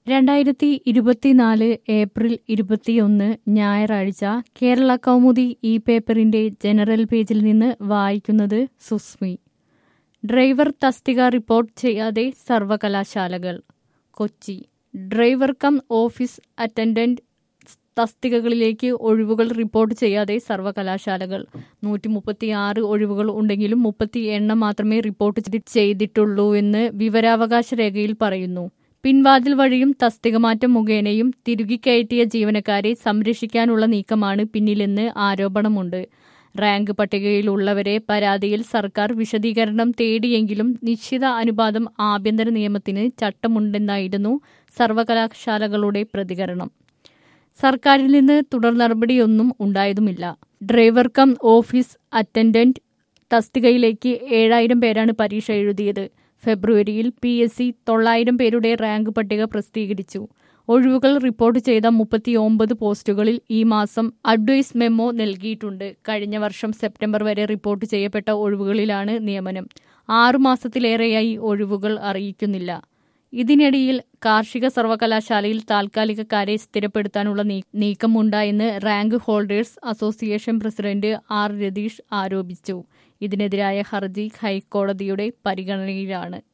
രണ്ടായിരത്തി ഇരുപത്തിനാല് ഏപ്രിൽ ഇരുപത്തിയൊന്ന് ഞായറാഴ്ച കേരള കൗമുദി ഈ പേപ്പറിന്റെ ജനറൽ പേജിൽ നിന്ന് വായിക്കുന്നത് സുസ്മി ഡ്രൈവർ തസ്തിക റിപ്പോർട്ട് ചെയ്യാതെ സർവകലാശാലകൾ Kochi driver cum office attendant തസ്തികകളിലേക്ക് ഒഴിവുകൾ റിപ്പോർട്ട് ചെയ്യാതെ സർവകലാശാലകൾ നൂറ്റി മുപ്പത്തി ആറ് ഒഴിവുകൾ ഉണ്ടെങ്കിലും മുപ്പത്തി എണ്ണം മാത്രമേ റിപ്പോർട്ട് ചെയ്തിട്ടുള്ളൂ എന്ന് വിവരാവകാശ രേഖയിൽ പറയുന്നു പിൻവാതിൽ വഴിയും തസ്തിക മാറ്റം മുഖേനയും തിരുകിക്കയറ്റിയ ജീവനക്കാരെ സംരക്ഷിക്കാനുള്ള നീക്കമാണ് പിന്നിലെന്ന് ആരോപണമുണ്ട് റാങ്ക് പട്ടികയിലുള്ളവരെ പരാതിയിൽ സർക്കാർ വിശദീകരണം തേടിയെങ്കിലും നിശ്ചിത അനുപാതം ആഭ്യന്തര നിയമത്തിന് ചട്ടമുണ്ടെന്നായിരുന്നു സർവകലാശാലകളുടെ പ്രതികരണം സർക്കാരിൽ നിന്ന് തുടർ നടപടിയൊന്നും ഉണ്ടായതുമില്ല ഡ്രൈവർ കം ഓഫീസ് അറ്റൻഡന്റ് തസ്തികയിലേക്ക് ഏഴായിരം പേരാണ് പരീക്ഷ എഴുതിയത് ഫെബ്രുവരിയിൽ പി എസ് സി തൊള്ളായിരം പേരുടെ റാങ്ക് പട്ടിക പ്രസിദ്ധീകരിച്ചു ഒഴിവുകൾ റിപ്പോർട്ട് ചെയ്ത മുപ്പത്തി ഒമ്പത് പോസ്റ്റുകളിൽ ഈ മാസം അഡ്വൈസ് മെമ്മോ നൽകിയിട്ടുണ്ട് കഴിഞ്ഞ വർഷം സെപ്റ്റംബർ വരെ റിപ്പോർട്ട് ചെയ്യപ്പെട്ട ഒഴിവുകളിലാണ് നിയമനം ആറു മാസത്തിലേറെയായി ഒഴിവുകൾ അറിയിക്കുന്നില്ല ഇതിനിടയിൽ കാർഷിക സർവകലാശാലയിൽ താൽക്കാലികക്കാരെ സ്ഥിരപ്പെടുത്താനുള്ള നീക്കമുണ്ടായെന്ന് rank holders association president R Ratheesh ആരോപിച്ചു ഇതിനെതിരായ ഹർജി ഹൈക്കോടതിയുടെ പരിഗണനയിലാണ്